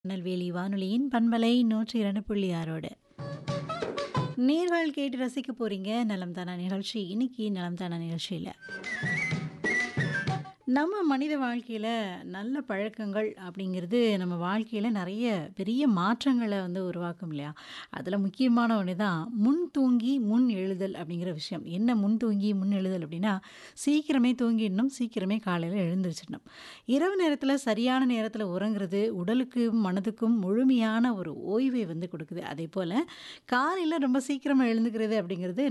திருநெல்வேலி வானொலியின் பண்பலை நூற்றி இரண்டு புள்ளி ஆறோடு நேர்கள் கேட்டு ரசிக்க போறீங்க நலம் தானா நிகழ்ச்சி இன்னைக்கு நலம் தானா நிகழ்ச்சியில் நம்ம மனித வாழ்க்கையில் நல்ல பழக்கங்கள் அப்படிங்கிறது நம்ம வாழ்க்கையில் நிறைய பெரிய மாற்றங்களை வந்து உருவாக்கும் இல்லையா அதில் முக்கியமான ஒன்று தான் முன் தூங்கி முன் எழுதல் அப்படிங்கிற விஷயம் என்ன முன் தூங்கி முன் எழுதல் அப்படின்னா சீக்கிரமே தூங்கிடணும் சீக்கிரமே காலையில் எழுந்திரிச்சிடணும் இரவு நேரத்தில் சரியான நேரத்தில் உறங்குறது உடலுக்கும் மனதுக்கும் முழுமையான ஒரு ஓய்வை வந்து கொடுக்குது அதே போல் காலையில் ரொம்ப சீக்கிரமாக எழுந்துக்கிறது அப்படிங்கிறது